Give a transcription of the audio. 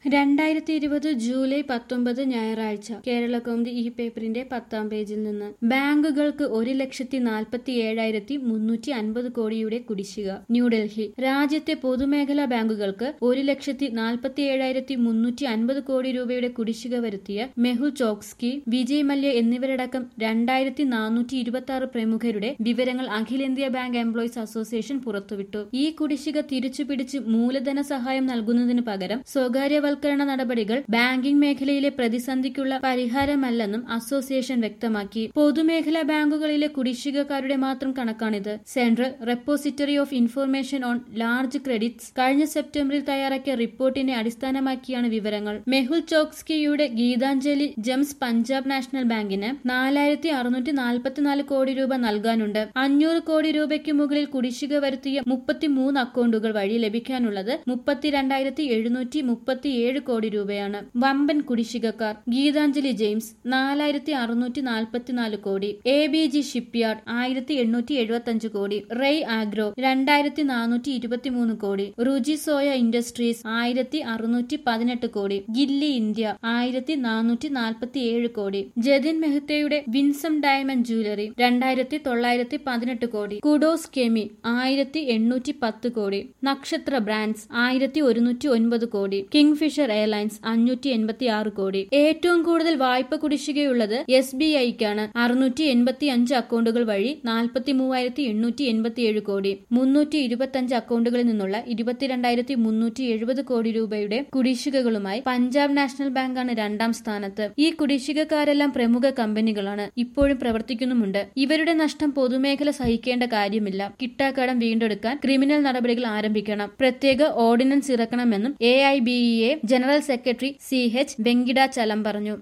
രണ്ടായിരത്തി ഇരുപത് ജൂലൈ പത്തൊമ്പത് ഞായറാഴ്ച കേരള കൗമുദി ഈ പേപ്പറിന്റെ പത്താം പേജിൽ നിന്ന് ബാങ്കുകൾക്ക് ഒരു ലക്ഷത്തി നാൽപ്പത്തി ഏഴായിരത്തി മുന്നൂറ്റി അൻപത് കോടിയുടെ കുടിശ്ശിക ന്യൂഡൽഹി രാജ്യത്തെ പൊതുമേഖലാ ബാങ്കുകൾക്ക് ഒരു ലക്ഷത്തി നാൽപ്പത്തി ഏഴായിരത്തി മുന്നൂറ്റി അൻപത് കോടി രൂപയുടെ കുടിശ്ശിക വരുത്തിയ മെഹുൽ ചോക്സ്കി വിജയ് മല്യ എന്നിവരടക്കം രണ്ടായിരത്തി നാനൂറ്റി ഇരുപത്തി ആറ് പ്രമുഖരുടെ വിവരങ്ങൾ അഖിലേന്ത്യാ ബാങ്ക് എംപ്ലോയീസ് അസോസിയേഷൻ പുറത്തുവിട്ടു ഈ കുടിശ്ശിക തിരിച്ചുപിടിച്ച് മൂലധന സഹായം നൽകുന്നതിന് പകരം സ്വകാര്യവൽക്കരണ നടപടികൾ ബാങ്കിംഗ് മേഖലയിലെ പ്രതിസന്ധിക്കുള്ള പരിഹാരമല്ലെന്നും അസോസിയേഷൻ വ്യക്തമാക്കി പൊതുമേഖലാ ബാങ്കുകളിലെ കുടിശ്ശികക്കാരുടെ മാത്രം കണക്കാണിത് central repository of information on large credits കഴിഞ്ഞ സെപ്റ്റംബറിൽ തയ്യാറാക്കിയ റിപ്പോർട്ടിനെ അടിസ്ഥാനമാക്കിയാണ് വിവരങ്ങൾ മെഹുൽ ചോക്സ്കിയുടെ ഗീതാഞ്ജലി ജംസ് പഞ്ചാബ് നാഷണൽ ബാങ്കിന് നാലായിരത്തി അറുന്നൂറ്റി നാൽപ്പത്തിനാല് കോടി രൂപ നൽകാനുണ്ട് അഞ്ഞൂറ് കോടി രൂപയ്ക്ക് മുകളിൽ കുടിശ്ശിക വരുത്തിയ മുപ്പത്തിമൂന്ന് അക്കൗണ്ടുകൾ വഴി ലഭിക്കാനുള്ളത് മുപ്പത്തിരണ്ടായിരത്തി എഴുന്നൂറ്റി മുപ്പത്തിയേഴ് കോടി രൂപയാണ് വമ്പൻ കുടിശ്ശികക്കാർ ഗീതാഞ്ജലി ജെയിംസ് നാലായിരത്തി അറുന്നൂറ്റി നാൽപ്പത്തിനാല് കോടി എ ബി ജി ഷിപ്പ്യാർഡ് ആയിരത്തി എണ്ണൂറ്റി എഴുപത്തി കോടി റെയ് ആഗ്രോ രണ്ടായിരത്തി നാനൂറ്റി ഇരുപത്തിമൂന്ന് കോടി രുചി സോയ ഇൻഡസ്ട്രീസ് ആയിരത്തി അറുന്നൂറ്റി പതിനെട്ട് കോടി ഗില്ലി ഇന്ത്യ ആയിരത്തി നാനൂറ്റി നാൽപ്പത്തി ഏഴ് കോടി ജതിൻ മെഹ്തയുടെ വിൻസം ഡയമണ്ട് ജ്വല്ലറി രണ്ടായിരത്തി തൊള്ളായിരത്തി പതിനെട്ട് കോടി കുഡോസ് കെമി ആയിരത്തി എണ്ണൂറ്റി പത്ത് കോടി നക്ഷത്ര ബ്രാൻഡ്സ് ആയിരത്തി ഒരുന്നൂറ്റി ഒൻപത് കോടി കിങ്ഫിഷർ എയർലൈൻസ് അഞ്ഞൂറ്റി എൺപത്തി ആറ് കോടി ഏറ്റവും കൂടുതൽ വായ്പ കുടിശ്ശികയുള്ളത് എസ് ബി ഐക്കാണ് അറുന്നൂറ്റി എൺപത്തി അഞ്ച് അക്കൗണ്ടുകൾ വഴി നാൽപ്പത്തി മൂവായിരത്തി എണ്ണൂറ്റി എൺപത്തിയേഴ് കോടി മുന്നൂറ്റി ഇരുപത്തി അഞ്ച് അക്കൗണ്ടുകളിൽ നിന്നുള്ള ഇരുപത്തിരണ്ടായിരത്തി മുന്നൂറ്റി എഴുപത് കോടി രൂപയുടെ കുടിശ്ശികകളുമായി പഞ്ചാബ് നാഷണൽ ബാങ്കാണ് രണ്ടാം സ്ഥാനത്ത് ഈ കുടിശ്ശികക്കാരെല്ലാം പ്രമുഖ കമ്പനികളാണ് ഇപ്പോഴും പ്രവർത്തിക്കുന്നുമുണ്ട് ഇവരുടെ നഷ്ടം പൊതുമേഖല സഹിക്കേണ്ട കാര്യമില്ല കിട്ടാക്കടം വീണ്ടെടുക്കാൻ ക്രിമിനൽ നടപടികൾ ആരംഭിക്കണം പ്രത്യേക ഓർഡിനൻസ് ഇറക്കണമെന്നും A I B E A general secretary C H Venkatachalam പറഞ്ഞു